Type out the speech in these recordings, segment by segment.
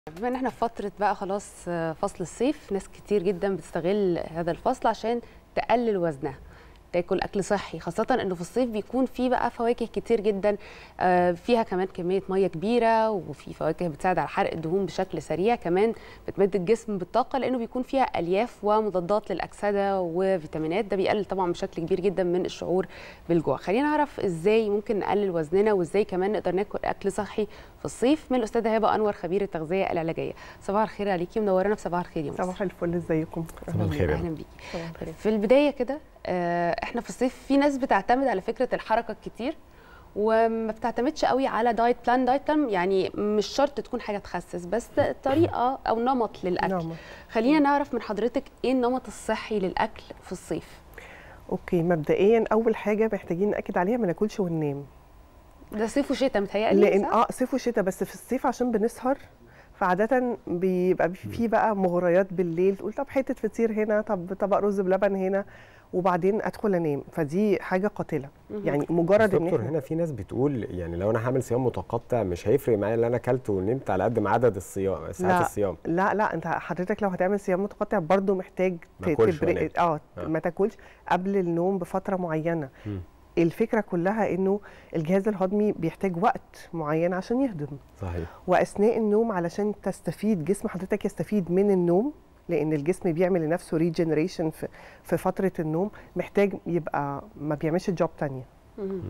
بما ان احنا في فتره بقى خلاص فصل الصيف ناس كتير جدا بتستغل هذا الفصل عشان تقلل وزنها تاكل اكل صحي خاصه انه في الصيف بيكون فيه بقى فواكه كتير جدا فيها كمان كميه ميه كبيره وفي فواكه بتساعد على حرق الدهون بشكل سريع كمان بتمد الجسم بالطاقه لانه بيكون فيها الياف ومضادات للاكسده وفيتامينات ده بيقلل طبعا بشكل كبير جدا من الشعور بالجوع خلينا نعرف ازاي ممكن نقلل وزننا وازاي كمان نقدر ناكل اكل صحي في الصيف من الاستاذه هبه انور خبير التغذيه العلاجيه صباح الخير عليكي منورانا في صباح الخير يا صباح الفل ازيكم صباح الخير اهلا بيكي في البدايه كده احنا في الصيف في ناس بتعتمد على فكره الحركه الكتير وما بتعتمدش قوي على دايت بلان دايت بلان يعني مش شرط تكون حاجه تخسس بس طريقه او نمط للاكل نمط. خلينا نعرف من حضرتك ايه النمط الصحي للاكل في الصيف اوكي مبدئيا اول حاجه محتاجين ناكد عليها ما ناكلش وننام ده صيف وشتاء متهيألي لان صح؟ اه صيف وشتاء بس في الصيف عشان بنسهر فعادة بيبقى في بقى مغريات بالليل تقول طب حتة فطير هنا طب طبق رز بلبن هنا وبعدين ادخل انام فدي حاجه قاتله يعني مجرد ان دكتور هنا في ناس بتقول يعني لو انا هعمل صيام متقطع مش هيفرق معايا اللي انا اكلت ونمت على قد ما عدد الصيام ساعات لا الصيام لا لا انت حضرتك لو هتعمل صيام متقطع برضو محتاج ما أكلش تبرق وأنام. اه آه. ما تاكلش قبل النوم بفتره معينه مم. الفكره كلها انه الجهاز الهضمي بيحتاج وقت معين عشان يهضم صحيح واثناء النوم علشان تستفيد جسم حضرتك يستفيد من النوم لان الجسم بيعمل لنفسه ريجنريشن في في فتره النوم محتاج يبقى ما بيعملش جوب تانية مهم.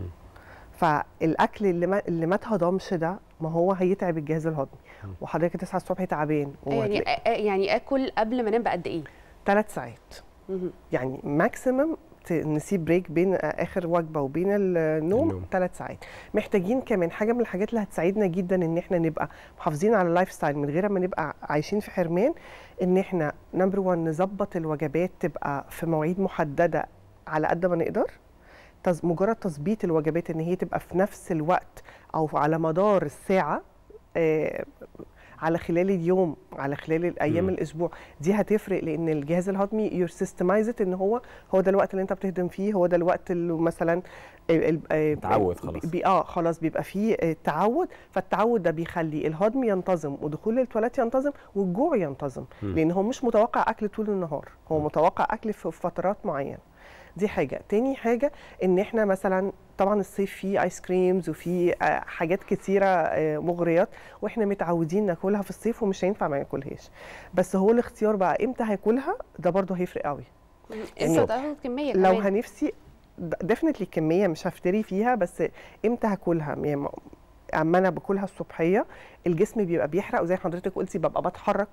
فالاكل اللي ما اللي ما اتهضمش ده ما هو هيتعب الجهاز الهضمي وحضرتك تصحى الصبح تعبان يعني آ- يعني اكل قبل ما انام بقد ايه؟ ثلاث ساعات مهم. يعني ماكسيمم نسيب بريك بين اخر وجبه وبين النوم النوم. ثلاث ساعات محتاجين كمان حاجه من الحاجات اللي هتساعدنا جدا ان احنا نبقى محافظين على اللايف ستايل من غير ما نبقى عايشين في حرمان ان احنا نمبر 1 نظبط الوجبات تبقى في مواعيد محدده على قد ما نقدر تز- مجرد تظبيط الوجبات ان هي تبقى في نفس الوقت او على مدار الساعه آه، على خلال اليوم على خلال الايام مم. الاسبوع دي هتفرق لان الجهاز الهضمي يور سيستمايزت ان هو هو ده الوقت اللي انت بتهضم فيه هو ده الوقت اللي مثلا ال- ال- آه، تعود خلاص. بي اه خلاص بيبقى فيه آه، تعود فالتعود ده بيخلي الهضم ينتظم ودخول التواليت ينتظم والجوع ينتظم مم. لان هو مش متوقع اكل طول النهار هو متوقع اكل في فترات معينه دي حاجه تاني حاجه ان احنا مثلا طبعا الصيف فيه ايس كريمز وفيه آه، حاجات كتيره آه، مغريات واحنا متعودين ناكلها في الصيف ومش هينفع ما ناكلهاش بس هو الاختيار بقى امتى هاكلها ده برضه هيفرق قوي امتى تاخد كميه لو كمان؟ هنفسي ديفنتلي الكميه مش هفتري فيها بس امتى هاكلها يعني م- اما انا باكلها الصبحيه الجسم بيبقى بيحرق وزي حضرتك قلتي ببقى بتحرك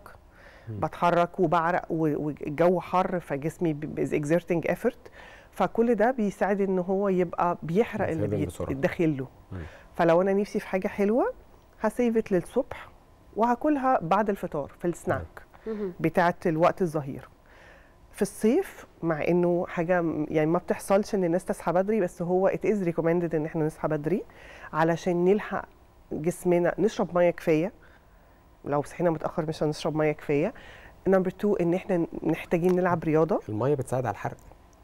بتحرك وبعرق و- والجو حر فجسمي از اكزerting effort فكل ده بيساعد ان هو يبقى بيحرق اللي بيتهضم بيت- بسرعة. بيتدخل له مم. فلو انا نفسي في حاجه حلوه هسيفت للصبح وهاكلها بعد الفطار في السناك مهم. بتاعه الوقت الظهير في الصيف مع انه حاجه م- يعني ما بتحصلش ان الناس تصحى بدري بس هو ات از ريكومندد ان احنا نصحى بدري علشان نلحق جسمنا نشرب ميه كفايه لو صحينا متاخر مش هنشرب ميه كفايه نمبر 2 ان احنا محتاجين نلعب رياضه الميه بتساعد على الحرق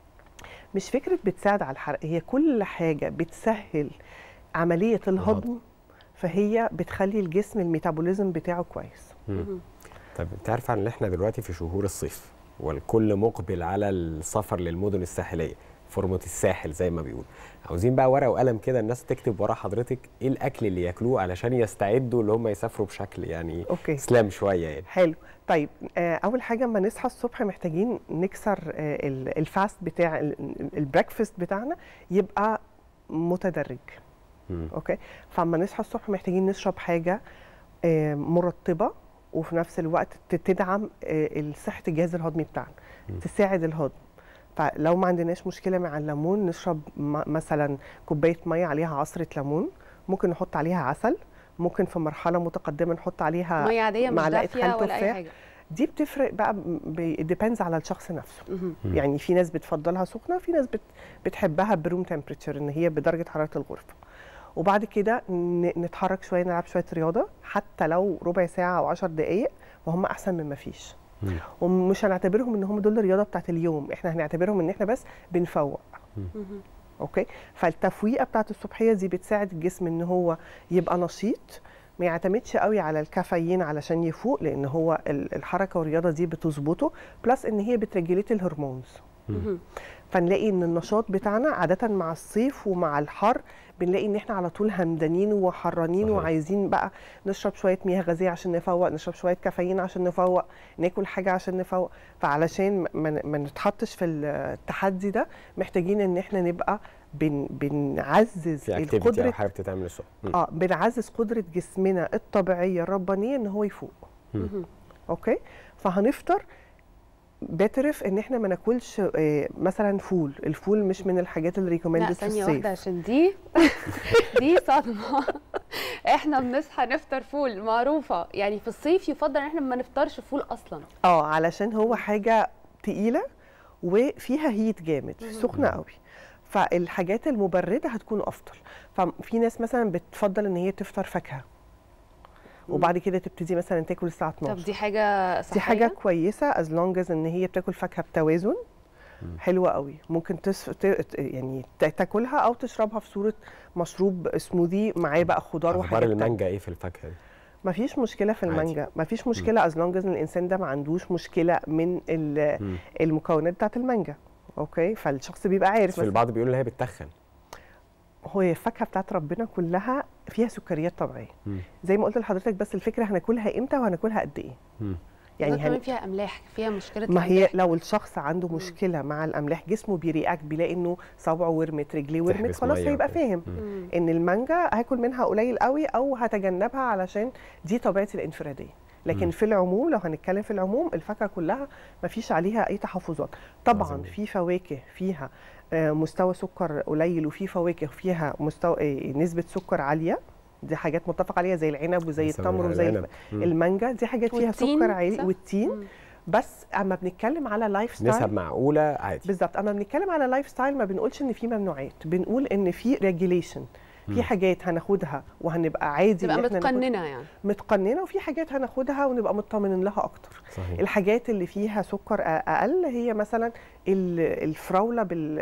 مش فكره بتساعد على الحرق هي كل حاجه بتسهل عمليه الهضم فهي بتخلي الجسم الميتابوليزم بتاعه كويس مم. طب انت عارفه ان احنا دلوقتي في شهور الصيف والكل مقبل على السفر للمدن الساحليه فورمة الساحل زي ما بيقول عاوزين بقى ورقه وقلم كده الناس تكتب ورا حضرتك ايه الاكل اللي ياكلوه علشان يستعدوا اللي هم يسافروا بشكل يعني اوكي اسلام شويه يعني حلو طيب آه، اول حاجه اما نصحى الصبح محتاجين نكسر آه، ال- الفاست بتاع البريكفاست بتاعنا يبقى متدرج مم. اوكي فاما نصحى الصبح محتاجين نشرب حاجه آه، مرطبه وفي نفس الوقت ت- تدعم آه، صحه الجهاز الهضمي بتاعنا مم. تساعد الهضم فلو ما عندناش مشكله مع الليمون نشرب م- مثلا كوبايه ميه عليها عصره ليمون ممكن نحط عليها عسل ممكن في مرحله متقدمه نحط عليها ميه عاديه مش معلقة دافيه خل ولا اي تفاح. حاجه دي بتفرق بقى ديبيندز على الشخص نفسه مهم. مم. يعني في ناس بتفضلها سخنه وفي ناس بت بتحبها بروم تمبريتشر ان هي بدرجه حراره الغرفه وبعد كده ن- نتحرك شويه نلعب شويه رياضه حتى لو ربع ساعه او 10 دقائق وهم احسن من ما فيش مم. ومش هنعتبرهم ان هم دول الرياضه بتاعت اليوم احنا هنعتبرهم ان احنا بس بنفوق مهم. اوكي فالتفويقه بتاعت الصبحيه دي بتساعد الجسم ان هو يبقى نشيط ما يعتمدش قوي على الكافيين علشان يفوق لان هو ال- الحركه والرياضه دي بتظبطه بلس ان هي بتريجوليت الهرمونز مهم. فنلاقي ان النشاط بتاعنا عاده مع الصيف ومع الحر بنلاقي ان احنا على طول همدانين وحرانين صحيح. وعايزين بقى نشرب شويه مياه غازيه عشان نفوق نشرب شويه كافيين عشان نفوق ناكل حاجه عشان نفوق فعلشان ما ما نتحطش في التحدي ده محتاجين ان احنا نبقى بن بنعزز في اكتيفيتي القدره او حاجه بتتعمل الصبح مم. اه بنعزز قدره جسمنا الطبيعيه الربانيه ان هو يفوق مهم. اوكي فهنفطر بترف ان احنا ما ناكلش آه، مثلا فول الفول مش من الحاجات اللي لا ريكومندد في ثانية الصيف واحدة عشان دي دي صدمة احنا بنصحى نفطر فول معروفة يعني في الصيف يفضل ان احنا ما نفطرش فول اصلا اه علشان هو حاجه تقيله وفيها هيت جامد سخنه قوي فالحاجات المبرده هتكون افضل ففي ناس مثلا بتفضل ان هي تفطر فاكهه وبعد كده تبتدي مثلا تاكل الساعه 12 طب دي حاجة صحية دي حاجه كويسه از لونج از ان هي بتاكل فاكهه بتوازن حلوه قوي ممكن تس... ت... ت- يعني ت- تاكلها او تشربها في صوره مشروب سموذي معاه بقى خضار اخبار وحاجات تانية. المانجا ايه في الفاكهه دي مفيش مشكله في عادي. المانجا مفيش مشكله از لونج از الانسان ده ما عندوش مشكله من ال- مم. المكونات بتاعت المانجا اوكي فالشخص بيبقى بس عارف في مثلا البعض بيقولوا ان هي بتتخن هو الفاكهه بتاعت ربنا كلها فيها سكريات طبيعيه مم. زي ما قلت لحضرتك بس الفكره هناكلها امتى وهناكلها قد ايه مم. يعني يعني كمان هن... فيها املاح فيها مشكلة ما هي الأملاح. لو الشخص عنده مشكله مع الاملاح جسمه بيرياكت بيلاقي انه صابعه ورمت رجليه ورمت تحبس خلاص مية هيبقى وكده. فاهم مم. ان المانجا هاكل منها قليل قوي او هتجنبها علشان دي طبيعتي الانفراديه لكن مم. في العموم لو هنتكلم في العموم الفاكهه كلها ما فيش عليها اي تحفظات طبعا عظيم. في فواكه فيها آه، مستوى سكر قليل وفي فواكه فيها مستوى آه، نسبه سكر عاليه دي حاجات متفق عليها زي العنب وزي مثلاً التمر وزي العنب. مم. المانجا دي حاجات فيها والتين، سكر عالي صح؟ والتين مم. بس اما بنتكلم على لايف ستايل نسب معقوله عادي بالظبط اما بنتكلم على لايف ستايل ما بنقولش ان في ممنوعات بنقول ان في ريجيليشن في حاجات هناخدها وهنبقى عادي تبقى إن إحنا ناخد- متقننة يعني متقننه وفي حاجات هناخدها ونبقى مطمنين لها اكتر صحيح الحاجات اللي فيها سكر أ- اقل هي مثلا ال- الفراوله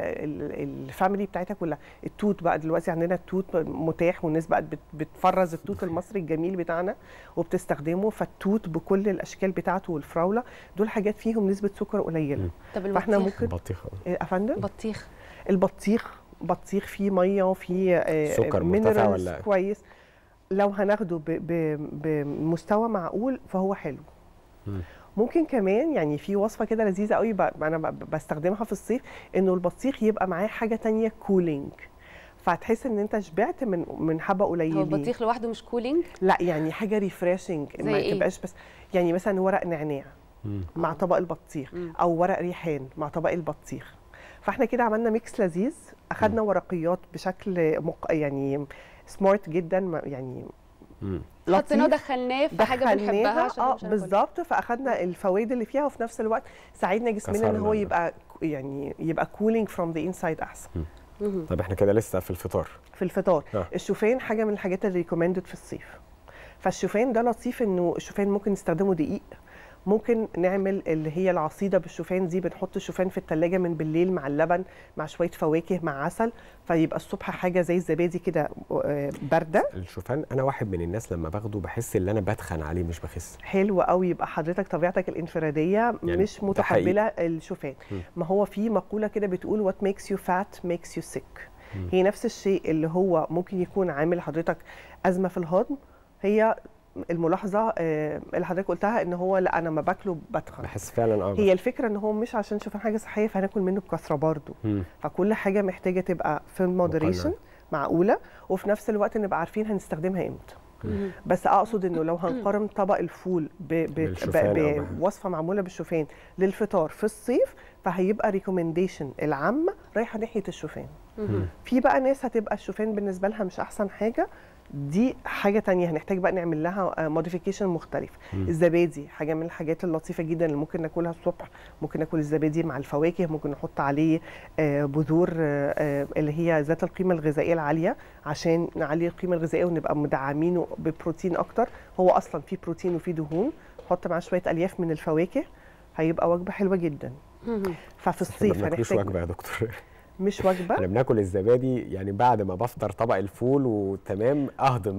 بالفاميلي بتاعتها كلها التوت بقى دلوقتي عندنا التوت متاح والناس بقت بت- بتفرز التوت المصري الجميل بتاعنا وبتستخدمه فالتوت بكل الاشكال بتاعته والفراوله دول حاجات فيهم نسبه سكر قليله طب فاحنا البطيخ ممكن بطيخه إيه، افندم بطيخ البطيخ بطيخ فيه ميه وفيه آه، سكر مرتفع minerals ولا؟ كويس لو هناخده ب- ب- بمستوى معقول فهو حلو مم. ممكن كمان يعني في وصفه كده لذيذه قوي ب- انا ب- بستخدمها في الصيف انه البطيخ يبقى معاه حاجه تانية كولينج فهتحس ان انت شبعت من من حبه هو قليلين البطيخ لوحده مش كولينج لا يعني حاجه ريفريشنج زي ما إيه؟ تبقاش بس يعني مثلا ورق نعناع مم. مع طبق البطيخ مم. او ورق ريحان مع طبق البطيخ فاحنا كده عملنا ميكس لذيذ اخدنا ورقيات بشكل مق... يعني سمارت جدا ما- يعني مم. حطيناه لطيف. ودخلناه في حاجة بنحبها دخلناها عشان اه مش هناكل. بالظبط فاخدنا الفوائد اللي فيها وفي نفس الوقت ساعدنا جسمنا ان هو كسرنا. يبقى ك- يعني يبقى كولينج فروم ذا انسايد احسن مهم. طب احنا كده لسه في الفطار في الفطار آه. الشوفان حاجه من الحاجات اللي ريكومندد في الصيف فالشوفان ده لطيف انه الشوفان ممكن نستخدمه دقيق ممكن نعمل اللي هي العصيده بالشوفان دي بنحط الشوفان في التلاجة من بالليل مع اللبن مع شويه فواكه مع عسل فيبقى الصبح حاجه زي الزبادي كده آه، بارده الشوفان انا واحد من الناس لما باخده بحس ان انا بتخن عليه مش بخس حلو قوي يبقى حضرتك طبيعتك الانفراديه يعني مش ده متقبله الشوفان م. ما هو في مقوله كده بتقول what makes you fat makes you sick هي نفس الشيء اللي هو ممكن يكون عامل حضرتك ازمه في الهضم هي الملاحظه آه، اللي حضرتك قلتها ان هو لا انا ما باكله بتخن بحس فعلا اه هي الفكره ان هو مش عشان شوفان حاجه صحيه فهناكل منه بكثره برضه مم. فكل حاجه محتاجه تبقى في المودريشن مقننة. معقوله وفي نفس الوقت نبقى عارفين هنستخدمها امتى مهم. بس اقصد انه لو هنقارن طبق الفول ب- ب- بالشوفان أو ب- بوصفه معموله بالشوفان للفطار في الصيف فهيبقى ريكومنديشن العامه رايحه ناحيه الشوفان مهم. في بقى ناس هتبقى الشوفان بالنسبه لها مش احسن حاجه دي حاجه تانية هنحتاج بقى نعمل لها موديفيكيشن مختلف مم. الزبادي حاجه من الحاجات اللطيفه جدا اللي ممكن ناكلها الصبح ممكن ناكل الزبادي مع الفواكه ممكن نحط عليه آه، بذور آه، آه، اللي هي ذات القيمه الغذائيه العاليه عشان نعلي القيمه الغذائيه ونبقى مدعمينه ببروتين اكتر هو اصلا فيه بروتين وفيه دهون نحط معاه شويه الياف من الفواكه هيبقى وجبه حلوه جدا مهم. ففي احنا ما الصيف بناكلوش هنحتاج وجبه يا دكتور مش وجبه احنا بناكل الزبادي يعني بعد ما بفطر طبق الفول وتمام اهضم بقى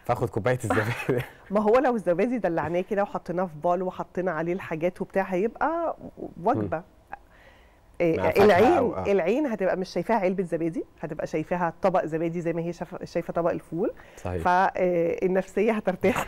فاخد كوبايه الزبادي ما هو لو الزبادي دلعناه كده وحطيناه في بال وحطينا عليه الحاجات وبتاع هيبقى وجبه إيه، مع فاكهة العين أو- آه. العين هتبقى مش شايفاها علبه زبادي هتبقى شايفاها طبق زبادي زي ما هي شايفه شايفه طبق الفول صحيح فالنفسيه هترتاح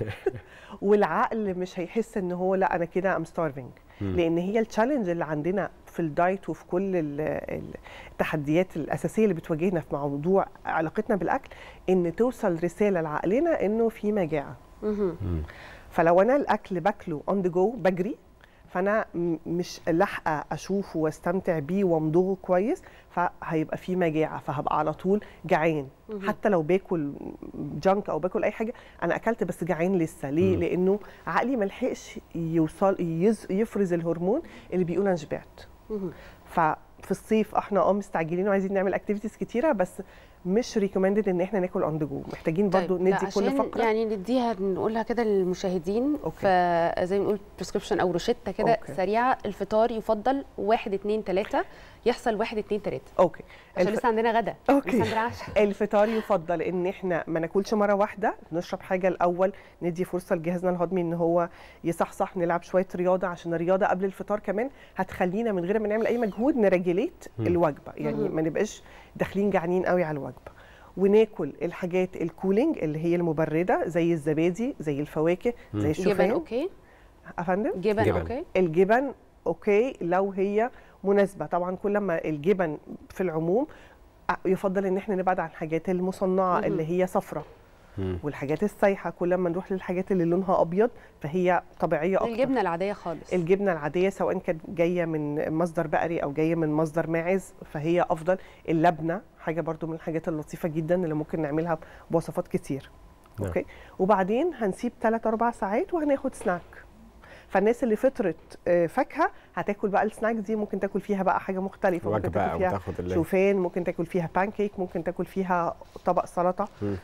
والعقل مش هيحس ان هو لا انا كده ام ستارفنج مم. لان هي التشالنج اللي عندنا في الدايت وفي كل ال- ال- التحديات الاساسيه اللي بتواجهنا في موضوع علاقتنا بالاكل ان توصل رساله لعقلنا انه في مجاعه مهم. مم. فلو انا الاكل باكله اون ذا جو بجري فانا م- مش لاحقه اشوفه واستمتع بيه وامضغه كويس فهيبقى في مجاعه فهبقى على طول جعان مهم. حتى لو باكل جانك او باكل اي حاجه انا اكلت بس جعان لسه ليه مم. لانه عقلي ما لحقش يوصل يز يفرز الهرمون اللي بيقول انا شبعت مهم. ففي الصيف احنا اه مستعجلين وعايزين نعمل اكتيفيتيز كتيره بس مش ريكومندد ان احنا ناكل اون ذا جو محتاجين برضو طيب، لا، ندي كل عشان فقره يعني نديها نقولها كده للمشاهدين أوكي. فزي ما نقول بريسكريبشن او روشته كده أوكي. سريعه الفطار يفضل واحد اتنين تلاته يحصل واحد اتنين تلاته اوكي عشان الف- لسه عندنا غدا أوكي. لسه عندنا عشاء الفطار يفضل ان احنا ما ناكلش مره واحده نشرب حاجه الاول ندي فرصه لجهازنا الهضمي ان هو يصحصح نلعب شويه رياضه عشان الرياضه قبل الفطار كمان هتخلينا من غير ما نعمل اي مجهود نريجليت مم. الوجبه يعني مم. ما نبقاش داخلين جعانين قوي على الوجبه وناكل الحاجات الكولينج اللي هي المبرده زي الزبادي زي الفواكه مم. زي جبن الشوفان اوكي افندم جبن, جبن. اوكي الجبن اوكي لو هي مناسبه طبعا كل ما الجبن في العموم أ- يفضل ان احنا نبعد عن الحاجات المصنعه مهم. اللي هي صفرة مم. والحاجات السايحه كل ما نروح للحاجات اللي لونها ابيض فهي طبيعيه اكتر الجبنه العاديه خالص الجبنه العاديه سواء كانت جايه من مصدر بقري او جايه من مصدر ماعز فهي افضل اللبنه حاجه برضو من الحاجات اللطيفه جدا اللي ممكن نعملها بوصفات كتير نعم. اوكي وبعدين هنسيب 3 4 ساعات وهناخد سناك فالناس اللي فطرت آه، فاكهه هتاكل بقى السناك دي ممكن تاكل فيها بقى حاجه مختلفه ممكن وجبه تاكل او فيها تاخد اللي شوفان ممكن تاكل فيها بانكيك ممكن تاكل فيها طبق سلطه مم.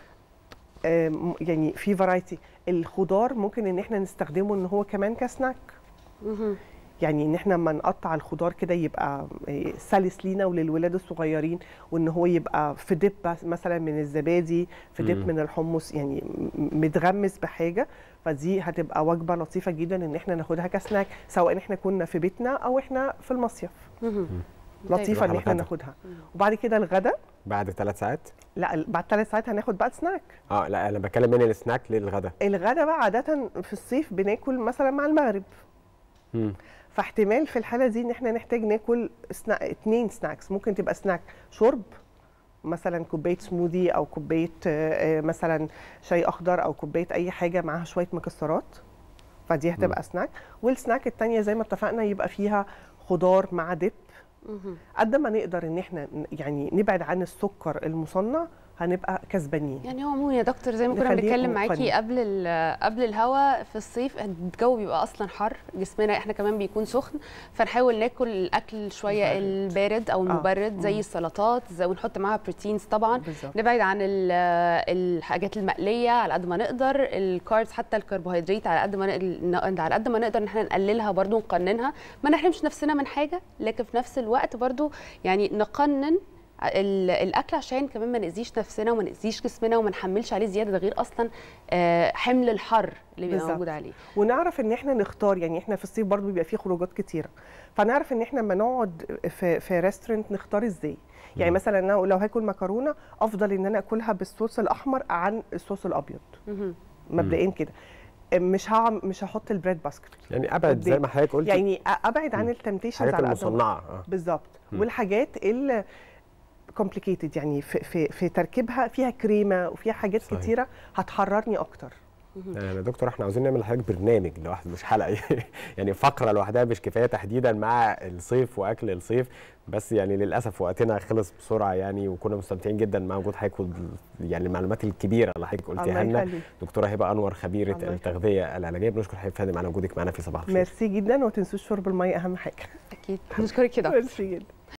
آم، يعني في فرايتي الخضار ممكن ان احنا نستخدمه ان هو كمان كسناك مهم. يعني ان احنا لما نقطع الخضار كده يبقى آه، سلس لينا وللولاد الصغيرين وان هو يبقى في دب بس- مثلا من الزبادي في دب مم. من الحمص يعني م- متغمس بحاجه فدي هتبقى وجبه لطيفه جدا ان احنا ناخدها كسناك سواء احنا كنا في بيتنا او احنا في المصيف مهم. لطيفه ان نروح احنا على ناخدها مم. وبعد كده الغدا بعد ثلاث ساعات لا ال- بعد ثلاث ساعات هناخد بقى سناك اه لا انا بتكلم من السناك للغدا الغدا بقى عاده في الصيف بناكل مثلا مع المغرب مم. فاحتمال في الحاله دي ان احنا نحتاج ناكل سنا... اتنين سناكس ممكن تبقى سناك شرب مثلا كوبايه سموذي او كوبايه آه، آه، مثلا شاي اخضر او كوبايه اي حاجه معاها شويه مكسرات فدي هتبقى سناك والسناك التانية زي ما اتفقنا يبقى فيها خضار مع دب مهم. قد ما نقدر ان احنا ن- يعني نبعد عن السكر المصنع هنبقى كسبانين يعني هو عموما يا دكتور زي ما كنا نخليه بنتكلم مقنن. معاكي قبل ال- قبل الهوا في الصيف الجو بيبقى اصلا حر جسمنا احنا كمان بيكون سخن فنحاول ناكل الاكل شويه بارد. البارد او المبرد زي مم. السلطات زي ونحط معاها بروتينز طبعا بالظبط نبعد عن ال- الحاجات المقليه على قد ما نقدر الكاربس حتى الكربوهيدرات على قد ما نقدر على قد ما نقدر ان احنا نقللها برضو نقننها ما نحرمش نفسنا من حاجه لكن في نفس الوقت برضو يعني نقنن ال- الاكل عشان كمان ما ناذيش نفسنا وما ناذيش جسمنا وما نحملش عليه زياده ده غير اصلا آه، حمل الحر اللي بيبقى بالظبط. موجود عليه ونعرف ان احنا نختار يعني احنا في الصيف برضو بيبقى فيه خروجات كتيره فنعرف ان احنا لما نقعد في في ريستورنت نختار ازاي يعني مم. مثلا أنا لو هاكل مكرونه افضل ان انا اكلها بالصوص الاحمر عن الصوص الابيض مهم. مبدئيا كده مش هعم مش هحط البريد باسكت يعني ابعد زي ما حضرتك قلت يعني أ- ابعد عن مم. التمتيشنز الحاجات على قد ما المصنعه اه بالظبط مم. والحاجات اللي كومبليكيتد يعني في, في في تركيبها فيها كريمه وفيها حاجات صحيح. كتيره هتحررني اكتر يا دكتور احنا عاوزين نعمل لحضرتك برنامج لوحده مش حلقه يعني فقره لوحدها مش كفايه تحديدا مع الصيف واكل الصيف بس يعني للاسف وقتنا خلص بسرعه يعني وكنا مستمتعين جدا مع وجود حضرتك وال- يعني المعلومات الكبيره اللي حضرتك قلتيها الله لنا يخليك دكتوره هبه انور خبيره الله يخليك. التغذيه العلاجيه بنشكر حضرتك فندم على وجودك معنا في صباح الخير ميرسي جدا وما تنسوش شرب الميه اهم حاجه اكيد نشكرك كده ميرسي جدا